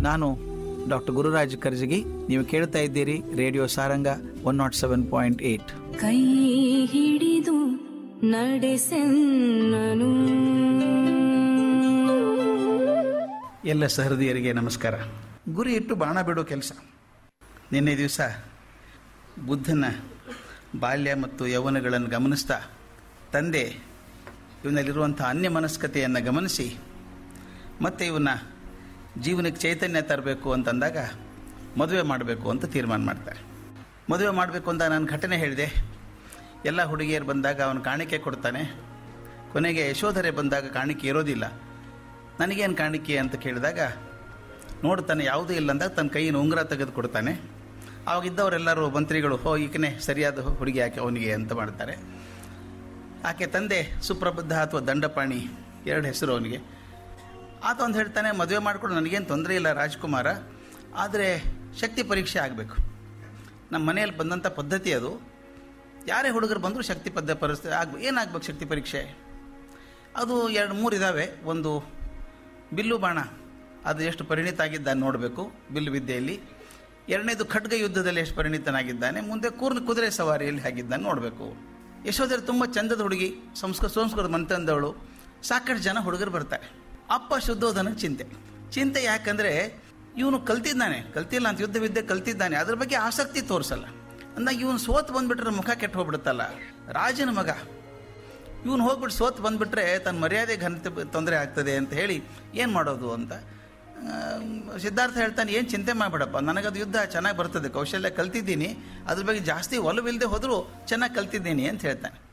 ನಾನು ಡಾಕ್ಟರ್ ಗುರುರಾಜ್ ಕರ್ಜಗಿ ನೀವು ಕೇಳ್ತಾ ಇದ್ದೀರಿ radio Saranga one nought seven point eight ಕೈ ಹಿಡಿದು ನಡೆಸೆನ್ನನು ಎಲ್ಲ ಸಹೃದಯರಿಗೆ ನಮಸ್ಕಾರ ಗುರಿ ಇಟ್ಟು ಬಾಣ ಬಿಡೋ ಕೆಲಸ ನಿನ್ನೆ ದಿವಸ ಬುದ್ಧನ ಬಾಲ್ಯ ಮತ್ತು ಯೌವನಗಳನ್ನು ಗಮನಿಸ್ತಾ ತಂದೆ ಇವನಲ್ಲಿರುವಂಥ ಅನ್ಯ ಮನಸ್ಕತೆಯನ್ನು ಗಮನಿಸಿ ಮತ್ತೆ ಇವನ್ನ ಜೀವನಕ್ಕೆ ಚೈತನ್ಯ ತರಬೇಕು ಅಂತಂದಾಗ ಮದುವೆ ಮಾಡಬೇಕು ಅಂತ ತೀರ್ಮಾನ ಮಾಡ್ತಾರೆ ಮದುವೆ ಮಾಡಬೇಕು ಅಂತ ನಾನು ಘಟನೆ ಹೇಳಿದೆ ಎಲ್ಲ ಹುಡುಗಿಯರು ಬಂದಾಗ ಅವನು ಕಾಣಿಕೆ ಕೊಡ್ತಾನೆ ಕೊನೆಗೆ ಯಶೋಧರೆ ಬಂದಾಗ ಕಾಣಿಕೆ ಇರೋದಿಲ್ಲ ನನಗೇನು ಕಾಣಿಕೆ ಅಂತ ಕೇಳಿದಾಗ ನೋಡ್ತಾನೆ ಯಾವುದೂ ಇಲ್ಲ ಅಂದಾಗ ತನ್ನ ಕೈಯಿಂದ ಉಂಗುರ ತೆಗೆದು ಕೊಡ್ತಾನೆ ಆವಾಗಿದ್ದವರೆಲ್ಲರೂ ಮಂತ್ರಿಗಳು ಹೋ ಈಕನೇ ಸರಿಯಾದ ಹುಡುಗಿ ಆಕೆ ಅವನಿಗೆ ಅಂತ ಮಾಡ್ತಾರೆ ಆಕೆ ತಂದೆ ಸುಪ್ರಬುದ್ಧ ಅಥವಾ ದಂಡಪಾಣಿ ಎರಡು ಹೆಸರು ಅವನಿಗೆ ಆತ ಒಂದು ಹೇಳ್ತಾನೆ ಮದುವೆ ಮಾಡಿಕೊಂಡು ನನಗೇನು ತೊಂದರೆ ಇಲ್ಲ ರಾಜ್ಕುಮಾರ ಆದರೆ ಶಕ್ತಿ ಪರೀಕ್ಷೆ ಆಗಬೇಕು ನಮ್ಮ ಮನೆಯಲ್ಲಿ ಬಂದಂಥ ಪದ್ಧತಿ ಅದು ಯಾರೇ ಹುಡುಗರು ಬಂದರೂ ಶಕ್ತಿ ಪದ್ಧ ಪರಿಸ್ಥಿತಿ ಆಗ್ಬೇಕು ಏನಾಗಬೇಕು ಶಕ್ತಿ ಪರೀಕ್ಷೆ ಅದು ಎರಡು ಮೂರು ಇದ್ದಾವೆ ಒಂದು ಬಿಲ್ಲು ಬಾಣ ಅದು ಎಷ್ಟು ಪರಿಣಿತ ಆಗಿದ್ದಾನೆ ನೋಡಬೇಕು ಬಿಲ್ಲು ವಿದ್ಯೆಯಲ್ಲಿ ಎರಡನೇದು ಖಡ್ಗ ಯುದ್ಧದಲ್ಲಿ ಎಷ್ಟು ಪರಿಣಿತನಾಗಿದ್ದಾನೆ ಮುಂದೆ ಕೂರ್ನ ಕುದುರೆ ಸವಾರಿಯಲ್ಲಿ ಆಗಿದ್ದಾನೆ ನೋಡಬೇಕು ಯಶೋಧರ ತುಂಬ ಚಂದದ ಹುಡುಗಿ ಸಂಸ್ಕೃತ ಸಂಸ್ಕೃತ ಮಂತಂದವಳು ಸಾಕಷ್ಟು ಜನ ಹುಡುಗರು ಬರ್ತಾರೆ ಅಪ್ಪ ಶುದ್ಧೋಧನ ಚಿಂತೆ ಚಿಂತೆ ಯಾಕಂದರೆ ಇವನು ಕಲ್ತಿದ್ದಾನೆ ಕಲ್ತಿಲ್ಲ ಅಂತ ಯುದ್ಧ ವಿದ್ಯೆ ಕಲ್ತಿದ್ದಾನೆ ಅದ್ರ ಬಗ್ಗೆ ಆಸಕ್ತಿ ತೋರಿಸಲ್ಲ ಅಂದಾಗ ಇವನು ಸೋತ್ ಬಂದ್ಬಿಟ್ರೆ ಮುಖ ಕೆಟ್ಟು ಹೋಗ್ಬಿಡುತ್ತಲ್ಲ ರಾಜನ ಮಗ ಇವನು ಹೋಗ್ಬಿಟ್ಟು ಸೋತ್ ಬಂದ್ಬಿಟ್ರೆ ತನ್ನ ಮರ್ಯಾದೆ ಘನತೆ ತೊಂದರೆ ಆಗ್ತದೆ ಅಂತ ಹೇಳಿ ಏನು ಮಾಡೋದು ಅಂತ ಆ, ಸಿದ್ಧಾರ್ಥ ಹೇಳ್ತಾನೆ ಏನು ಚಿಂತೆ ಮಾಡಬೇಡಪ್ಪ ನನಗದು ಯುದ್ಧ ಚೆನ್ನಾಗಿ ಬರ್ತದೆ ಕೌಶಲ್ಯ ಕಲ್ತಿದ್ದೀನಿ ಅದ್ರ ಬಗ್ಗೆ ಜಾಸ್ತಿ ಒಲವಿಲ್ಲದೆ ಹೋದರೂ ಚೆನ್ನಾಗಿ ಕಲ್ತಿದ್ದೀನಿ ಅಂತ ಹೇಳ್ತಾನೆ